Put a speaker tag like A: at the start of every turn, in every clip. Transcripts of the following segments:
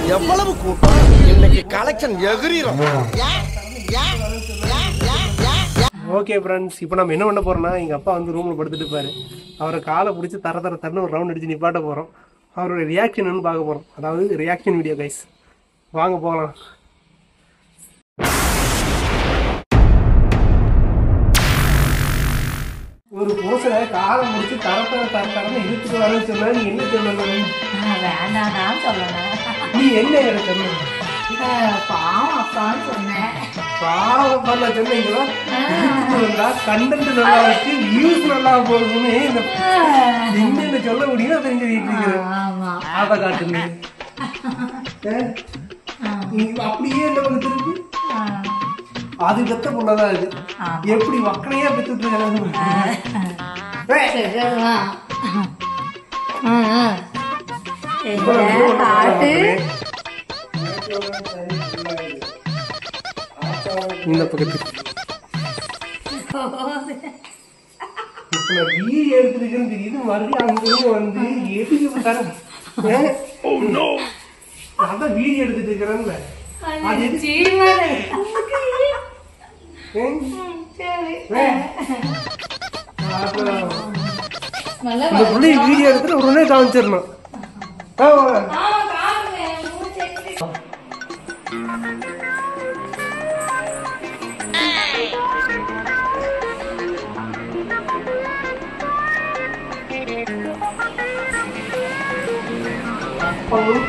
A: எவ்வளவு கூட்டம் இன்னைக்கு கலெக்ஷன் எகிரிடும்
B: ஓகே ஃப்ரெண்ட்ஸ் இப்போ நம்ம என்ன பண்ண போறோம்னா எங்க அப்பா வந்து ரூம்ல படுத்துட்டு இருப்பாரு அவரை காலை பிடிச்சி தர தர தரன்னு ஒரு ரவுண்ட் அடிச்சு நிப்பாட்ட போறோம் அவரோட ரியாக்ஷன் பார்க்க போறோம் அதாவது ரியாக்ஷன் வீடியோ கைஸ் வாங்க போகலாம் ஒரு புருஷனை காலை முடிச்சு தர தர தர தரன்னு இழுத்துட்டு வரேன்னு சொன்னா நீ என்ன சொல்லணும்
C: வேண்டாம் சொல்லணும்
B: நீ என்ன எனக்கு சொல்லணும்
C: பாவம் அப்பான்னு சொன்னேன்
B: பாவம் பண்ண சொன்னீங்களா கண்டென்ட் நல்லா இருக்கு வியூஸ் நல்லா போகுதுன்னு இந்த என்னென்ன சொல்ல முடியும் தெரிஞ்சு இருக்கிறேன்
C: ஆமா
B: அதை காட்டுங்க நீ அப்படியே என்ன பண்ண திருப்பி அது பெத்த பொண்ணதான் இது எப்படி மக்களையா பெத்துட்டு இருக்காங்க
C: பாட்டு
B: இந்த பக்கத்துக்கு இப்ப நான் வீடியோ எடுத்துருக்கேன்னு தெரியுது மறுபடியும் அங்கேயும் வந்து எதுக்கு தரேன் நான் தான் வீடியோ எடுத்துட்டு இருக்கிறேன்ல அது எது ஏன்? ஏன்? அப்புறம் இந்த பிள்ளை வீடியோ எடுத்துட்டு உடனே காமிச்சிடணும் ஆ, ஆ. அப்பாவும்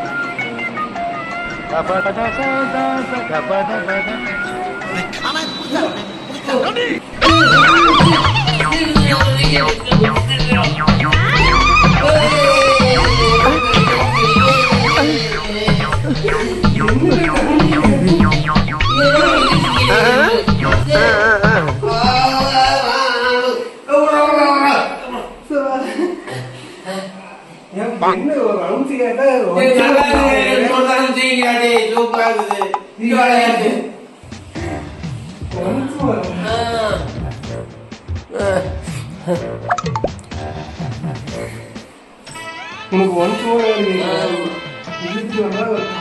B: என்ன ஒரு அவுன்சி கேட்டா உனக்கு ஒன் இதுக்கு வந்தா ஒரு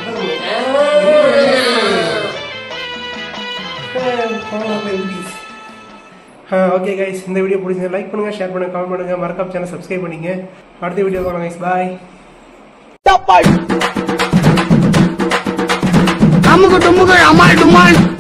B: ஓகே கைஸ் இந்த வீடியோ பிடிச்சது லைக் பண்ணுங்க ஷேர் பண்ணுங்க கமெண்ட் பண்ணுங்க மறக்காம சேனல் சப்ஸ்கிரைப் பண்ணிங்க அடுத்த வீடியோ பார்க்கலாம் கைஸ் பாய்
A: அமுக்கு டுமுக்கு அமால் டுமால்